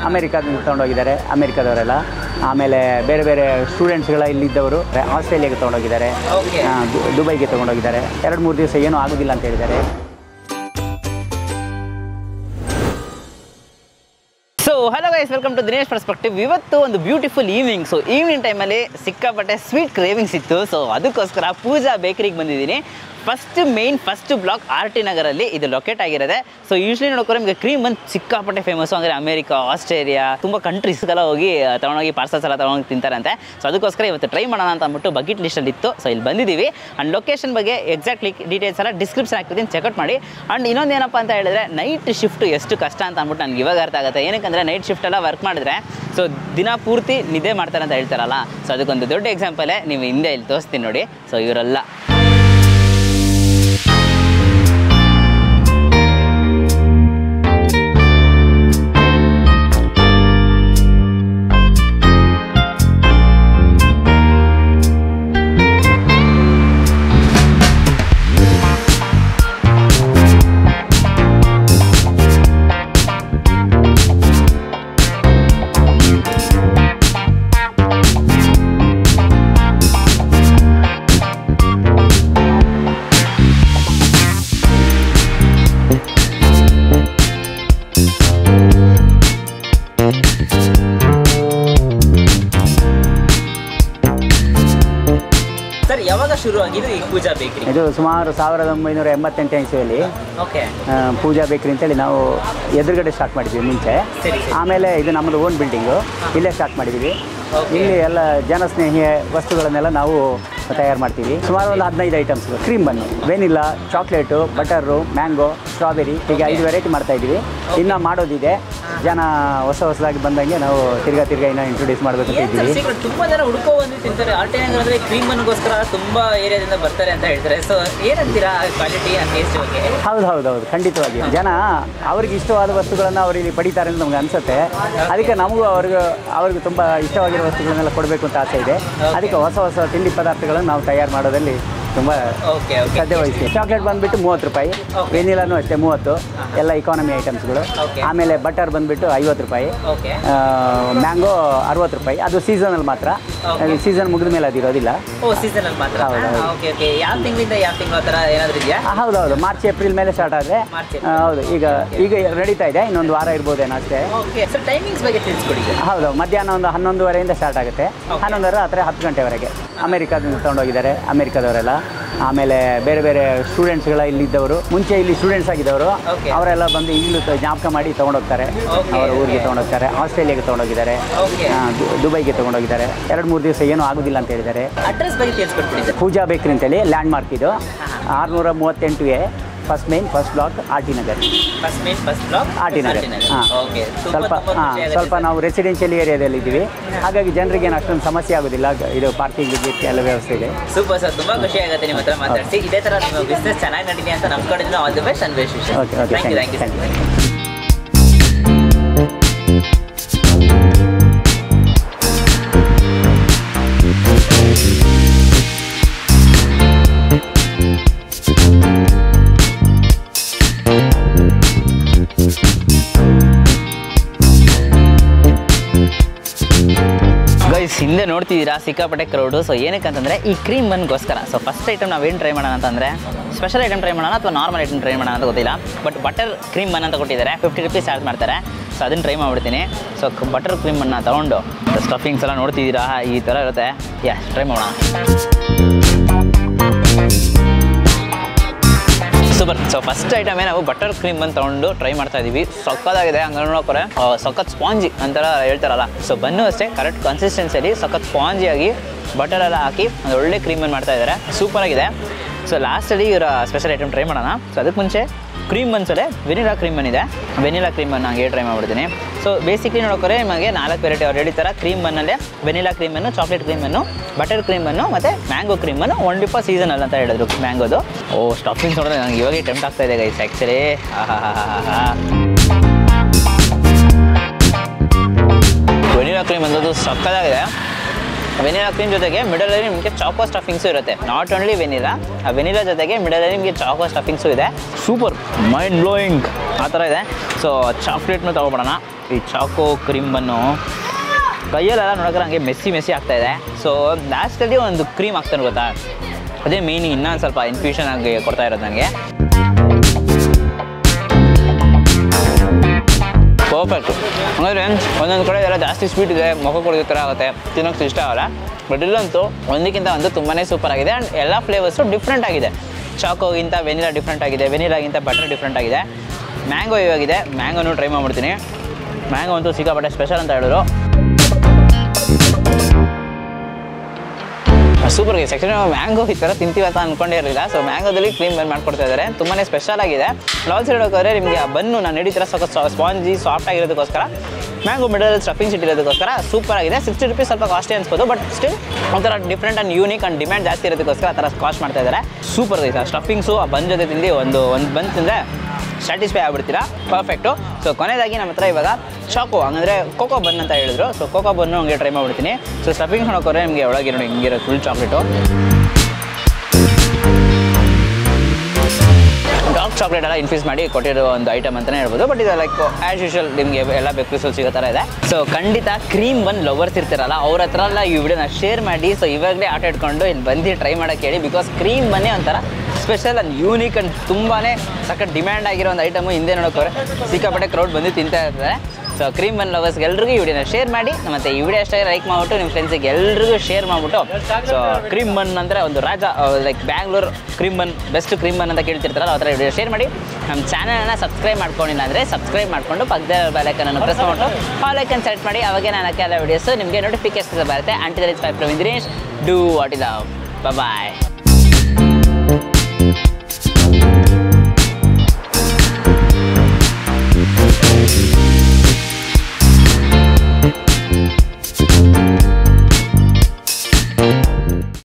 ಅಮೆರಿಕಾದಿಂದ ತೊಗೊಂಡೋಗಿದ್ದಾರೆ ಅಮೆರಿಕಾದವರೆಲ್ಲ ಆಮೇಲೆ ಬೇರೆ ಬೇರೆ ಸ್ಟೂಡೆಂಟ್ಸ್ಗಳ ಇಲ್ಲಿದ್ದವರು ಆಸ್ಟ್ರೇಲಿಯಾಗೆ ತೊಗೊಂಡೋಗಿದ್ದಾರೆ Okay. ಆ, ದು- ದುಬೈಗೆ ತೊಗೊಂಡೋಗಿದ್ದಾರೆ ಎರಡು ಮೂರು ದಿವಸ ಏನೂ ಆಗೋದಿಲ್ಲ ಅಂತ ಹೇಳಿದ್ದಾರೆ so hello guys welcome to Dinesh perspective ಇವತ್ತು ಒಂದು ಬ್ಯೂಟಿಫುಲ್ ಈವ್ನಿಂಗ್ ಸೊ ಈವ್ನಿಂಗ್ ಟೈಮಲ್ಲಿ ಸಿಕ್ಕಾಪಟ್ಟೆ ಸ್ವೀಟ್ ಕ್ರೇವಿಂಗ್ಸ್ ಇತ್ತು ಸೊ ಅದಕ್ಕೋಸ್ಕರ ಪೂಜಾ ಬೇಕರಿಗೆ ಬಂದಿದ್ದೀನಿ first main first block R T ನಗರಲ್ಲಿ ಇದು ಲೊಕೇಟ್ ಆಗಿರುತ್ತೆ ಸೊ ಯೂಶ್ವಲಿ ನೋಡ್ಕೊಂಡು ನಿಮಗೆ ಕ್ರೀಮ್ ಬಂದು ಸಿಕ್ಕಾಪಟ್ಟೆ ಫೇಮಸ್ ಅಂದರೆ ಅಮೇರಿಕಾ ಆಸ್ಟ್ರೇಲಿಯಾ ತುಂಬ ಕಂಟ್ರೀಸ್ಗೆಲ್ಲ ಹೋಗಿ ಆ, ತಗೊಂಡೋಗಿ ಪಾರ್ಸಲ್ಸ್ ಎಲ್ಲ ತಗೊಂಡೋಗಿ ತಿಂತಾರಂತೆ ಸೊ ಅದಕ್ಕೋಸ್ಕರ ಇವತ್ತು ಟ್ರೈ ಮಾಡೋಣ ಅಂತ ಅಂದ್ಬಿಟ್ಟು ಬಕೆಟ್ ಲಿಸ್ಟಲ್ಲಿ ಇತ್ತು ಸೊ ಇಲ್ಲಿ ಬಂದಿದ್ದೀವಿ ಆ್ಯಂಡ್ ಲೊಕೇಶನ್ ಬಗ್ಗೆ ಎಕ್ಸಾಕ್ಟ್ಲಿ ಡೀಟೇಲ್ಸ್ ಎಲ್ಲ ಡಿಸ್ಕ್ರಿಪ್ಷನ್ ಹಾಕ್ತಿದ್ದೀನಿ ಚೆಕ್ಔಟ್ ಮಾಡಿ ಆ್ಯಂಡ್ ಇನ್ನೊಂದು ಏನಪ್ಪ ಅಂತ ಹೇಳಿದ್ರೆ ನೈಟ್ ಶಿಫ್ಟ್ ಎಷ್ಟು ಕಷ್ಟ ಅಂತ ಅಂದ್ಬಿಟ್ಟು ನನಗೆ ಇವಾಗ ಅರ್ಥ ಆಗುತ್ತೆ ಏನಕ್ಕಂದರೆ ನೈಟ್ ಶಿಫ್ಟ್ ಎಲ್ಲ ವರ್ಕ್ ಮಾಡಿದ್ರೆ ಸೊ ದಿನ ಪೂರ್ತಿ ನಿದ್ದೆ ಮಾಡ್ತಾರೆ ಅಂತ ಹೇಳ್ತಾರಲ್ಲ ಸೊ ಅದಕ್ಕೊಂದು ದೊಡ್ಡ ಎಕ್ಸಾಂಪಲೇ ನೀವು ಹಿಂದೆ ಇಲ್ಲಿ ತೋರಿಸ್ತೀನಿ ನೋಡಿ ಸೊ ಇವರೆಲ್ಲ ಸರ್ ಯಾವಾಗ ಶುರು ಆಗಿದ್ದು ಈ ಪೂಜಾ ಬೇಕರಿ ಇದು ಸುಮಾರು ಸಾವಿರದ ಒಂಬೈನೂರ ಎಂಬತ್ತೆಂಟನೇ ಇಸ್ವಿಯಲ್ಲಿ ಓಕೆ ಆ, ಪೂಜಾ ಬೇಕ್ರಿ ಅಂತೇಳಿ ನಾವು ಎದುರುಗಡೆ ಸ್ಟಾರ್ಟ್ ಮಾಡಿದ್ವಿ ಮುಂಚೆ ಸರಿ ಸರಿ ಆಮೇಲೆ ಇದು ನಮ್ಮದು ಓನ್ ಬಿಲ್ಡಿಂಗು ಇಲ್ಲೇ ಸ್ಟಾರ್ಟ್ ಮಾಡಿದ್ದೀವಿ Okay. ಇಲ್ಲಿ ಎಲ್ಲ ಜನಸ್ನೇಹಿ ವಸ್ತುಗಳನ್ನೆಲ್ಲ ನಾವು ತಯಾರು ಮಾಡ್ತೀವಿ ಸುಮಾರು ಒಂದು ಹದಿನೈದು items cream bun vanilla chocolate butter mango strawberry ಹೀಗೆ ಐದು ವೆರೈಟಿ ಮಾಡ್ತಾ ಇದ್ದೀವಿ ಇನ್ನು ಮಾಡೋದಿದೆ ಜನ ಹೊಸ ಹೊಸದಾಗಿ ಬಂದಂಗೆ ನಾವು ತಿರ್ಗಾ ತಿರ್ಗಾ ಇನ್ನೂ ಇಂಟ್ರೊಡ್ಯೂಸ್ ಮಾಡಬೇಕು ಅಂತ ಏನ್ ಸರ್ ಇದ್ದೀವಿ secret? ತುಂಬಾ ಜನ ಹುಡ್ಕೋ ಬಂದು ತಿಂತಾರೆ ಆಲ್ಟರ್ನೇಟ್ ಅಂದ್ರೆ ಕ್ರೀಮ್ ಅನ್ನೋಸ್ಕರ ತುಂಬಾ ಏರಿಯಾದಿಂದ ಬರ್ತಾರೆ ಅಂತ ಹೇಳ್ತಾರೆ ಸೊ ಏನಂತೀರಾ ಕ್ವಾಲಿಟಿ ಟೇಸ್ಟ್ ಬಗ್ಗೆ ಹೌದು ಹೌದು ಹೌದು ಖಂಡಿತವಾಗಿ ಜನ ಅವ್ರಿಗೆ ಇಷ್ಟವಾದ ವಸ್ತುಗಳನ್ನು ಅವ್ರು ಇಲ್ಲಿ ಪಡಿತಾರೆ ಅಂತ ನಮ್ಗೆ ಅನ್ಸುತ್ತೆ ಅದಕ್ಕೆ ನಮಗೂ ಅವ್ರಿಗೆ ಅವ್ರಿಗೆ ತುಂಬ ಇಷ್ಟವಾಗಿರೋ ವಸ್ತುಗಳನ್ನೆಲ್ಲ ಕೊಡಬೇಕು ಅಂತ ಆಸೆ ಇದೆ ಅದಕ್ಕೆ ಹೊಸ ಹೊಸ ತಿಂಡಿ ಪದಾರ್ಥಗಳನ್ನು ನಾವು ತಯಾರು ಮಾಡೋದಲ್ಲಿ ತುಂಬ ಓಕೆ ಓಕೆ ಶ್ರದ್ಧೆ ವಹಿಸ್ತೀವಿ ಚಾಕ್ಲೇಟ್ ಬಂದುಬಿಟ್ಟು ಮೂವತ್ತು ರೂಪಾಯಿ Okay. ವೆನಿಲಾನು ಅಷ್ಟೇ ಮೂವತ್ತು ಎಲ್ಲ ಇಕಾನಮಿ ಐಟಮ್ಸ್ಗಳು Okay. ಆಮೇಲೆ ಬಟರ್ ಬಂದುಬಿಟ್ಟು ಐವತ್ತು ರೂಪಾಯಿ ಓಕೆ ಮ್ಯಾಂಗೋ ಅರವತ್ತು ರೂಪಾಯಿ ಅದು ಸೀಸನಲ್ಲಿ ಮಾತ್ರ Okay. ಸೀಸನ್ ಮುಗಿದ ಮೇಲೆ ಅದು ಇರೋದಿಲ್ಲ ಓ ಸೀಸನ್ ಅಲ್ಲಿ ಮಾತ್ರ ಹೌದು, ಹೌದು. ಓಕೆ ಓಕೆ ಯಾವ ತಿಂಗಳಿಂದ ಯಾವ ತಿಂಗಳು ಆ ಥರ ಏನಾದ್ರು ಇದೆಯಾ ಆ, ಹೌದು ಹೌದು ಮಾರ್ಚ್ ಏಪ್ರಿಲ್ ಮೇಲೆ ಸ್ಟಾರ್ಟ್ ಆದರೆ March, April. ಹೌದು ಈಗ ಈಗ ನಡೀತಾ ಇದೆ ಇನ್ನೊಂದು ವಾರ ಇರ್ಬೋದೇನೋ ಅಷ್ಟೇ ಓಕೆ ಸರ್ ಟೈಮಿಂಗ್ಸ್ ಬಗ್ಗೆ ತಿಳಿಸ್ಕೊಡಿ ಹೌದು ಮಧ್ಯಾಹ್ನ ಒಂದು ಹನ್ನೊಂದುವರೆಯಿಂದ ಸ್ಟಾರ್ಟ್ ಆಗುತ್ತೆ Okay. ಹನ್ನೊಂದರ ಹತ್ತಿರ ಹತ್ತು ಗಂಟೆವರೆಗೆ ಅಮೆರಿಕಾದಿಂದ ತೊಗೊಂಡೋಗಿದ್ದಾರೆ ಅಮೆರಿಕಾದವರೆಲ್ಲ ಆಮೇಲೆ ಬೇರೆ ಬೇರೆ ಸ್ಟೂಡೆಂಟ್ಸ್ಗಳ ಇಲ್ಲಿದ್ದವರು ಮುಂಚೆ ಇಲ್ಲಿ ಸ್ಟೂಡೆಂಟ್ಸ್ ಆಗಿದ್ದವರು Okay. ಅವರೆಲ್ಲ ಬಂದು ಈಗಲೂ ತ- ಜ್ಞಾಪಕ ಮಾಡಿ ತೊಗೊಂಡೋಗ್ತಾರೆ Okay, ಅವರ ಊರಿಗೆ okay. ತೊಗೊಂಡೋಗ್ತಾರೆ ಆಸ್ಟ್ರೇಲಿಯಾಗೆ ತೊಗೊಂಡೋಗಿದ್ದಾರೆ Okay. ಆ, ದು- ದುಬೈಗೆ ತೊಗೊಂಡೋಗಿದ್ದಾರೆ ಎರಡು ಮೂರು ದಿವಸ ಏನೂ ಆಗೋದಿಲ್ಲ ಅಂತ ಹೇಳಿದ್ದಾರೆ ಅಡ್ರೆಸ್ ಬಗ್ಗೆ ತಿಳಿಸ್ಕೊಟ್ಬಿಡಿ ಸರ್ ಪೂಜಾ ಬೇಕ್ರಿ ಅಂತೇಳಿ ಲ್ಯಾಂಡ್ ಮಾರ್ಕ್ ಇದು ಆರುನೂರ ಮೂವತ್ತೆಂಟು A first main first block R T Nagar first main first block R T Nagar ಹಾಂ ಓಕೆ ಸ್ವಲ್ಪ ಹಾಂ ಸ್ವಲ್ಪ ನಾವು ರೆಸಿಡೆನ್ಷಿಯಲ್ ಏರಿಯಾದಲ್ಲಿ ಇದ್ದೀವಿ ಹಾಗಾಗಿ ಜನರಿಗೆ ಏನು ಅಷ್ಟೊಂದು ಸಮಸ್ಯೆ ಆಗೋದಿಲ್ಲ ಗ- ಇದು ಪಾರ್ಕಿಂಗ್ ಎಲ್ಲ ವ್ಯವಸ್ಥೆ ಇದೆ ಸೂಪರ್ ಸರ್ ತುಂಬಾ ಖುಷಿ ಆಗುತ್ತೆ ನಿಮ್ಮ ಹತ್ರ ಮಾತಾಡಿಸಿ ಇದೇ ತರ ನಿಮ್ಮ ಬಿಸ್ನೆಸ್ ಚೆನ್ನಾಗಿ ನಡೀಲಿ ಅಂತ ನಮ್ಮ ಕಡೆಯಿಂದ all the best and best wish okay okay thank you thank you thank you guys ಹಿಂದೆ ನೋಡ್ತಿದ್ದೀರಾ ಸಿಕ್ಕಾಪಟ್ಟೆ ಕ್ರೌಡು ಸೊ ಏನಕ್ಕೆ ಅಂತಂದರೆ ಈ ಕ್ರೀಮ್ ಬನ್ಗೋಸ್ಕರ ಸೊ ಫಸ್ಟ್ ಐಟಮ್ ನಾವೇನು ಟ್ರೈ ಮಾಡೋಣ ಅಂತಂದರೆ ಸ್ಪೆಷಲ್ ಐಟಮ್ ಟ್ರೈ ಮಾಡೋಣ ಅಥವಾ ನಾರ್ಮಲ್ ಐಟಮ್ ಟ್ರೈ ಮಾಡೋಣ ಅಂತ ಗೊತ್ತಿಲ್ಲ ಬಟ್ ಬಟರ್ ಕ್ರೀಮ್ ಬನ್ ಅಂತ ಕೊಟ್ಟಿದ್ದಾರೆ ಫಿಫ್ಟಿ ರುಪೀಸ್ ಚಾರ್ಜ್ ಮಾಡ್ತಾರೆ ಸೊ ಅದನ್ನು ಟ್ರೈ ಮಾಡ್ಬಿಡ್ತೀನಿ ಸೊ ಬಟರ್ ಕ್ರೀಮ್ ಬನ್ನ ತೊಗೊಂಡು ಸ್ಟಫಿಂಗ್ಸ್ ಎಲ್ಲ ನೋಡ್ತಿದ್ದೀರಾ ಈ ಥರ ಇರುತ್ತೆ ಯಾ ಟ್ರೈ ಮಾಡೋಣ ಸೂಪರ್ ಸೊ ಫಸ್ಟ್ ಐಟಮೇ ನಾವು ಬಟರ್ ಕ್ರೀಮ್ ಬಂದು ತೊಗೊಂಡು ಟ್ರೈ ಮಾಡ್ತಾ ಇದೀವಿ ಸಕ್ಕತ್ತಾಗಿದೆ ಹಂಗೆ ನೋಡೋಕೆ ಸಖತ್ ಸ್ಪಾಂಜಿ ಅಂತೆಲ್ಲ ಹೇಳ್ತಾರಲ್ಲ ಸೊ ಬನ್ನು ಅಷ್ಟೇ ಕರೆಕ್ಟ್ ಕನ್ಸಿಸ್ಟೆನ್ಸಿಯಲ್ಲಿ ಸಖತ್ ಸ್ಪಾಂಜಿಯಾಗಿ ಬಟರ್ ಎಲ್ಲ ಹಾಕಿ ಒಂದು ಒಳ್ಳೆ ಕ್ರೀಮನ್ನು ಮಾಡ್ತಾ ಇದ್ದಾರೆ ಸೂಪರ್ ಆಗಿದೆ ಸೊ ಲಾಸ್ಟಲ್ಲಿ ಇವರ ಸ್ಪೆಷಲ್ ಐಟಮ್ ಟ್ರೈ ಮಾಡೋಣ ಸೊ ಅದಕ್ಕೆ ಮುಂಚೆ ಕ್ರೀಮ್ ಬನ್ಸಲ್ಲೇ ವೆನಿಲಾ ಕ್ರೀಮ್ ಬನ್ನಿದೆ ವೆನಿಲಾ ಕ್ರೀಮ್ ಬನ್ ಹಂಗೆ ಟ್ರೈ ಮಾಡ್ಬಿಡ್ತೀನಿ ಸೊ ಬೇಸಿಕ್ಲಿ ನೋಡೋಕೆ ನಿಮಗೆ ನಾಲ್ಕು ವೆರೈಟಿ ಅವ್ರು ಹೇಳಿರ್ತಾರೆ ಕ್ರೀಮ್ ಬನ್ನಲ್ಲೇ ವೆನಿಲಾ ಕ್ರೀಮನ್ನು ಚಾಕ್ಲೇಟ್ ಕ್ರೀಮನ್ನು ಬಟರ್ ಕ್ರೀಮನ್ನು ಮತ್ತು ಮ್ಯಾಂಗೋ ಕ್ರೀಮನ್ನು ಒನ್ ಡಿಪ್ಪ ಸೀಸನಲ್ ಅಂತ ಹೇಳಿದ್ರು ಮ್ಯಾಂಗೋದು ಓ ಸ್ಟಫಿಂಗ್ಸ್ ನೋಡಿದ್ರೆ ನನಗೆ ಇವಾಗೇ ಟೆಂಪ್ಟ್ ಆಗ್ತಾ ಇದೆ ಗೈಸ್ ಆ್ಯಕ್ಚುಲಿ ವೆನಿಲಾ ಕ್ರೀಮ್ ಅನ್ನೋದು ಸಕ್ಕತ್ತಾಗಿದೆ ವೆನಿಲಾ ಕ್ರೀಮ್ ಜೊತೆಗೆ ಮಿಡಲಲ್ಲಿ ನಿಮಗೆ ಚಾಕೋ ಸ್ಟಫಿಂಗ್ಸು ಇರುತ್ತೆ ನಾಟ್ ಓನ್ಲಿ ವೆನಿಲಾ ಆ ವೆನಿಲಾ ಜೊತೆಗೆ ಮಿಡಲಲ್ಲಿ ನಿಮಗೆ ಚಾಕೋ ಸ್ಟಫಿಂಗ್ಸು ಇದೆ ಸೂಪರ್ ಮೈಂಡ್ ಬ್ಲೋಯಿಂಗ್ ಆ ಥರ ಇದೆ ಸೊ ಚಾಕ್ಲೇಟ್ನು ತೊಗೊಬಿಡೋಣ ಈ ಚಾಕೋ ಕ್ರೀಮ್ ಬನ್ನು ಕೈಯಲ್ಲೆಲ್ಲ ನೋಡೋಕೆ ಹಂಗೆ ಮೆಸ್ಸಿ ಮೆಸ್ಸಿ ಆಗ್ತಾ ಇದೆ ಸೊ ಲಾಸ್ಟಲ್ಲಿ ಒಂದು ಕ್ರೀಮ್ ಆಗ್ತಾನೆ ಗೊತ್ತಾ ಅದೇ ಮೇಯ್ನ್ ಇನ್ನೊಂದು ಸ್ವಲ್ಪ ಇನ್ಫ್ಯೂಷನ್ ಆಗಿ ಕೊಡ್ತಾ ಇರೋದು ನನಗೆ ಪರ್ಫೆಕ್ಟ್ ಹಂಗಾದ್ರೆ ಒಂದೊಂದು ಕಡೆ ಎಲ್ಲ ಜಾಸ್ತಿ ಸ್ವೀಟ್ ಇದೆ ಮೊಗ ಕೊಡೋ ಥರ ಆಗುತ್ತೆ ತಿನ್ನೋಕೆ ಇಷ್ಟ ಆಗಲ್ಲ ಬಟ್ ಇಲ್ಲಂತೂ ಒಂದಕ್ಕಿಂತ ಒಂದು ತುಂಬಾ ಸೂಪರ್ ಆಗಿದೆ ಆ್ಯಂಡ್ ಎಲ್ಲ ಫ್ಲೇವರ್ಸು ಡಿಫ್ರೆಂಟ್ ಆಗಿದೆ ಚಾಕೋಗಿಂತ ವೆನಿಲಾ ಡಿಫ್ರೆಂಟ್ ಆಗಿದೆ ವೆನಿಲಾಗಿಂತ ಬಟರ್ ಡಿಫ್ರೆಂಟ್ ಆಗಿದೆ ಮ್ಯಾಂಗೋ ಇವಾಗಿದೆ ಮ್ಯಾಂಗೋನು ಟ್ರೈ ಮಾಡ್ಬಿಡ್ತೀನಿ ಮ್ಯಾಂಗೋ ಅಂತೂ ಸಿಕ್ಕಾಪಟ್ಟೆ ಸ್ಪೆಷಲ್ ಅಂತ ಹೇಳಿದ್ರು ಸೂಪರ್ ಆಗಿದೆ ಸೆಕ್ಷನ್ ಮ್ಯಾಂಗೋ ಈ ಥರ ತಿಂತೀವಿ ಅಂತ ಅನ್ಕೊಂಡೇ ಇರಲಿಲ್ಲ ಸೊ ಮ್ಯಾಂಗೋದಲ್ಲಿ ಕ್ರೀಮ್ ಬನ್ ಮಾಡ್ಕೊಡ್ತಾ ಇದ್ದಾರೆ ತುಂಬಾ ಸ್ಪೆಷಲ್ ಆಗಿದೆ ಲಾಲ್ ಸೈಡ್ ಹೋಗೋದ್ರೆ ನಿಮಗೆ ಆ ಬನ್ನು ನಾನು ನಡೀತಿರ ಸ್ವಲ್ಪ ಸ್ಪಾಂಜಿ ಸಾಫ್ಟ್ ಆಗಿರೋದಕ್ಕೋಸ್ಕರ ಮ್ಯಾಂಗೋ ಮಿಡಲ್ ಸ್ಟಫಿಂಗ್ಸ್ ಇಟ್ಟಿರೋದಕ್ಕೋಸ್ಕರ ಸೂಪರ್ ಆಗಿದೆ ಸಿಕ್ಸ್ಟಿ ರುಪೀಸ್ ಸ್ವಲ್ಪ ಕಾಸ್ಟ್ಲಿ ಅನ್ಸ್ಬೋದು ಬಟ್ ಸ್ಟಿಲ್ ಒಂಥರ different and unique and demand ಜಾಸ್ತಿ ಇರೋದಕ್ಕೋಸ್ಕರ ಆ ಥರ ಕಾಸ್ಟ್ ಮಾಡ್ತಾ ಇದ್ದಾರೆ ಸೂಪರ್ ಇದೆ ಆ ಸ್ಟಫಿಂಗ್ಸು ಆ ಬನ್ ಜೊತೆ ತಿಂದು ಒಂದು ಒಂದು ಬನ್ ತಿಂದರೆ ಸ್ಯಾಟಿಸ್ಫೈ ಆಗ್ಬಿಡ್ತೀರಾ ಪರ್ಫೆಕ್ಟು ಸೊ ಕೊನೆಯದಾಗಿ ನಮ್ಮ ಹತ್ರ ಇವಾಗ ಚಾಕೋ ಹಂಗಂದ್ರೆ ಕೋಕೋ ಬನ್ ಅಂತ ಹೇಳಿದ್ರು ಸೊ ಕೋಕೋ ಬನ್ನು ಹಂಗೆ ಟ್ರೈ ಮಾಡ್ಬಿಡ್ತೀನಿ ಸೊ ಸ್ಟಫಿಂಗ್ ನೋಡೋಕೋರೆ ನಿಮಗೆ ಒಳಗೆ ನೋಡಿ ಹಿಂಗಿರೋ ಫುಲ್ ಚಾಕ್ಲೇಟು ಡಾರ್ಕ್ ಚಾಕ್ಲೇಟ್ ಎಲ್ಲ ಇನ್ಫ್ಯೂಸ್ ಮಾಡಿ ಕೊಟ್ಟಿರೋ ಒಂದು ಐಟಮ್ ಅಂತಲೇ ಹೇಳ್ಬೋದು ಬಟ್ ಇದು ಲೈಕ್ ಆ್ಯಸ್ ಯೂಶುವಲ್ ನಿಮಗೆ ಎಲ್ಲ ಬೇಕ್ರೀಸಲ್ಲಿ ಸಿಗೋ ಥರ ಇದೆ ಸೊ ಖಂಡಿತ ಕ್ರೀಮ್ ಬನ್ ಲವರ್ಸ್ ಇರ್ತಾರಲ್ಲ ಅವ್ರ ಹತ್ರ ಎಲ್ಲ ಈ ವಿಡಿಯೋನ ಶೇರ್ ಮಾಡಿ ಸೊ ಇವಾಗಲೇ ಆಟ ಇಟ್ಕೊಂಡು ಇಲ್ಲಿ ಬಂದು ಟ್ರೈ ಮಾಡೋಕ್ಕೆ ಹೇಳಿ ಬಿಕಾಸ್ ಕ್ರೀಮ್ ಬನ್ನೇ ಒಂಥರ ಸ್ಪೆಷಲ್ ಆ್ಯಂಡ್ ಯೂನಿಕ್ ಆ್ಯಂಡ್ ತುಂಬಾ ಸಖತ್ ಡಿಮ್ಯಾಂಡ್ ಆಗಿರೋ ಒಂದು ಐಟಮು ಹಿಂದೆ ನೋಡೋಕೆ ಸಿಕ್ಕಾಪಟ್ಟೆ ಕ್ರೌಡ್ ಬಂದು ತಿಂತಾ ಇರ್ತಾರೆ ಸೊ ಕ್ರೀಮ್ ಬನ್ ಲವರ್ಸ್ಗೆ ಎಲ್ರಿಗೂ ಈ ವಿಡಿಯೋನ ಶೇರ್ ಮಾಡಿ ಮತ್ತು ಈ ವಿಡಿಯೋ ಅಷ್ಟೇ ಲೈಕ್ ಮಾಡ್ಬಿಟ್ಟು ನಿಮ್ಮ ಫ್ರೆಂಡ್ಸಿಗೆ ಎಲ್ರಿಗೂ ಶೇರ್ ಮಾಡಿಬಿಟ್ಟು ಸೊ ಕ್ರೀಮ್ ಬನ್ ಅಂದರೆ ಒಂದು Raja like Bangalore cream bun best cream bun ಅಂತ ಕೇಳ್ತಿರ್ತಾರಲ್ಲ ಆ ಥರ ವಿಡಿಯೋ ಶೇರ್ ಮಾಡಿ ನಮ್ಮ ಚಾನಲನ್ನು ಸಬ್ಸ್ಕ್ರೈಬ್ ಮಾಡ್ಕೊಂಡಿಲ್ಲ ಅಂದರೆ ಸಬ್ಸ್ಕ್ರೈಬ್ ಮಾಡಿಕೊಂಡು ಪಕ್ಕದ ಬೆಲೈಕನ್ನು ಪ್ರೆಸ್ ಮಾಡಿಟ್ಟು ಆಲೈಕನ್ ಸೆಲೆಕ್ಟ್ ಮಾಡಿ ಅವಾಗೆ ನಾನು ಹಾಕಿ ಎಲ್ಲ ವಿಡಿಯೋಸ್ ನಿಮಗೆ ನೋಟಿಫಿಕೇಶನ್ ಬರುತ್ತೆ aunty there is five Praveen Dinesh do what is bye